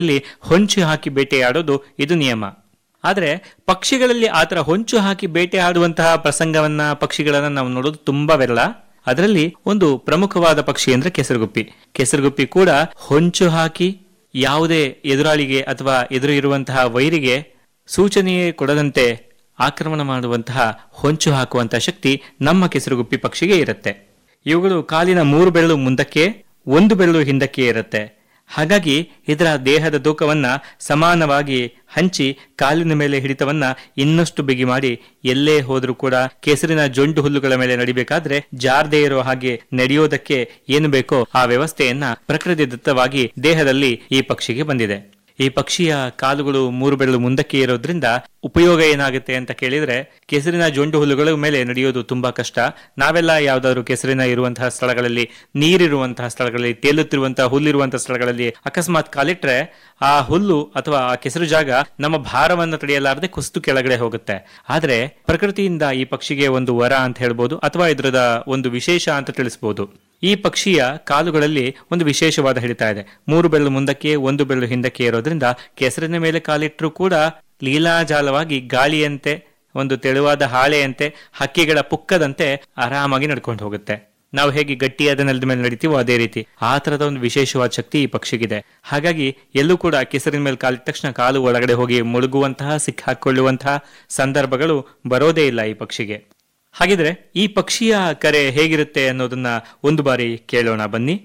ಇಲ್ಲಿ ಹೊಂಚು ಹಾಕಿ ಬೇಟೆಯಾಡೋದು ಇದು ನಿಯಮ ಆದರೆ ಪಕ್ಷಿಗಳಲ್ಲಿ ಆತರ ಹೊಂಚು ಹಾಕಿ ಬೇಟೆಯಾಡುವಂತಹ ಪ್ರಸಂಗವನ್ನ ಪಕ್ಷಿಗಳನ್ನ ನಾವು ನೋಡೋದು ತುಂಬಾ ವಿರಳ ಅದರಲ್ಲಿ ಒಂದು ಪ್ರಮುಖವಾದ ಪಕ್ಷಿ ಅಂದ್ರೆ ಕೆಸರುಗುಪ್ಪಿ ಕೆಸರುಗುಪ್ಪಿ ಕೂಡ ಹೊಂಚು ಹಾಕಿ ಯಾವುದೇ ಎದುರಾಳಿಗೆ ಅಥವಾ ಎದುರು ಇರುವಂತಹ ವೈರಿಗೆ ಸೂಚನೆಯೇ ಕೊಡದಂತೆ ಆಕ್ರಮಣ ಮಾಡುವಂತಹ ಹೊಂಚು ಹಾಕುವಂತಹ ಶಕ್ತಿ ನಮ್ಮ ಕೆಸರುಗುಪ್ಪಿ ಪಕ್ಷಿಗೆ ಇರುತ್ತೆ ಇವುಗಳು ಕಾಲಿನ ಮೂರು ಬೆರಳು ಮುಂದಕ್ಕೆ ಒಂದು ಬೆರಳು ಹಿಂದಕ್ಕೆ ಇರುತ್ತೆ ಹಾಗಾಗಿ ಇದರ ದೇಹದ ತೂಕವನ್ನ ಸಮಾನವಾಗಿ ಹಂಚಿ ಕಾಲಿನ ಮೇಲೆ ಹಿಡಿತವನ್ನ ಇನ್ನಷ್ಟು ಬಿಗಿ ಮಾಡಿ ಎಲ್ಲೇ ಹೋದ್ರೂ ಕೂಡ ಕೆಸರಿನ ಜೊಂಡು ಹುಲ್ಲುಗಳ ಮೇಲೆ ನಡಿಬೇಕಾದ್ರೆ ಜಾರದೇ ಇರೋ ಹಾಗೆ ನಡೆಯೋದಕ್ಕೆ ಏನು ಬೇಕೋ ಆ ವ್ಯವಸ್ಥೆಯನ್ನ ಪ್ರಕೃತಿ ದತ್ತವಾಗಿ ದೇಹದಲ್ಲಿ ಈ ಪಕ್ಷಿಗೆ ಬಂದಿದೆ ಈ ಪಕ್ಷಿಯ ಕಾಲುಗಳು ಮೂರು ಬೆರಳು ಮುಂದಕ್ಕೆ ಇರೋದ್ರಿಂದ ಉಪಯೋಗ ಏನಾಗುತ್ತೆ ಅಂತ ಕೇಳಿದ್ರೆ ಕೆಸರಿನ ಜೊಂಡು ಹುಲ್ಲುಗಳ ಮೇಲೆ ನಡೆಯೋದು ತುಂಬಾ ಕಷ್ಟ ನಾವೆಲ್ಲ ಯಾವ್ದಾದ್ರು ಕೆಸರಿನ ಇರುವಂತಹ ಸ್ಥಳಗಳಲ್ಲಿ ನೀರಿರುವಂತಹ ಸ್ಥಳಗಳಲ್ಲಿ ತೇಲುತ್ತಿರುವಂತಹ ಹುಲ್ಲಿರುವಂತಹ ಸ್ಥಳಗಳಲ್ಲಿ ಅಕಸ್ಮಾತ್ ಕಾಲಿಟ್ರೆ ಆ ಹುಲ್ಲು ಅಥವಾ ಆ ಕೆಸರು ಜಾಗ ನಮ್ಮ ಭಾರವನ್ನು ತಡೆಯಲಾರದೆ ಕುಸಿದು ಕೆಳಗಡೆ ಹೋಗುತ್ತೆ ಆದ್ರೆ ಪ್ರಕೃತಿಯಿಂದ ಈ ಪಕ್ಷಿಗೆ ಒಂದು ವರ ಅಂತ ಹೇಳ್ಬೋದು ಅಥವಾ ಇದರದ ಒಂದು ವಿಶೇಷ ಅಂತ ತಿಳಿಸಬಹುದು ಈ ಪಕ್ಷಿಯ ಕಾಲುಗಳಲ್ಲಿ ಒಂದು ವಿಶೇಷವಾದ ಹಿಡಿತ ಇದೆ ಮೂರು ಬೆರಳು ಮುಂದಕ್ಕೆ ಒಂದು ಬೆರಳು ಹಿಂದಕ್ಕೆ ಇರೋದ್ರಿಂದ ಕೆಸರಿನ ಮೇಲೆ ಕಾಲಿಟ್ಟರೂ ಕೂಡ ಲೀಲಾಜಾಲವಾಗಿ ಗಾಳಿಯಂತೆ ಒಂದು ತೆಳುವಾದ ಹಾಳೆಯಂತೆ ಹಕ್ಕಿಗಳ ಪುಕ್ಕದಂತೆ ಆರಾಮಾಗಿ ನಡ್ಕೊಂಡು ಹೋಗುತ್ತೆ ನಾವು ಹೇಗೆ ಗಟ್ಟಿಯಾದ ನೆಲದ ಮೇಲೆ ನಡಿತೀವೋ ಅದೇ ರೀತಿ ಆ ತರದ ಒಂದು ವಿಶೇಷವಾದ ಶಕ್ತಿ ಈ ಪಕ್ಷಿಗಿದೆ ಹಾಗಾಗಿ ಎಲ್ಲೂ ಕೂಡ ಕೆಸರಿನ ಮೇಲೆ ಕಾಲಿದ ತಕ್ಷಣ ಕಾಲು ಒಳಗಡೆ ಹೋಗಿ ಮುಳುಗುವಂತಹ ಸಿಕ್ಕಾಕೊಳ್ಳುವಂತಹ ಸಂದರ್ಭಗಳು ಬರೋದೇ ಇಲ್ಲ ಈ ಪಕ್ಷಿಗೆ ಹಾಗಿದ್ರೆ ಈ ಪಕ್ಷಿಯ ಕರೆ ಹೇಗಿರುತ್ತೆ ಅನ್ನೋದನ್ನ ಒಂದು ಬಾರಿ ಕೇಳೋಣ ಬನ್ನಿ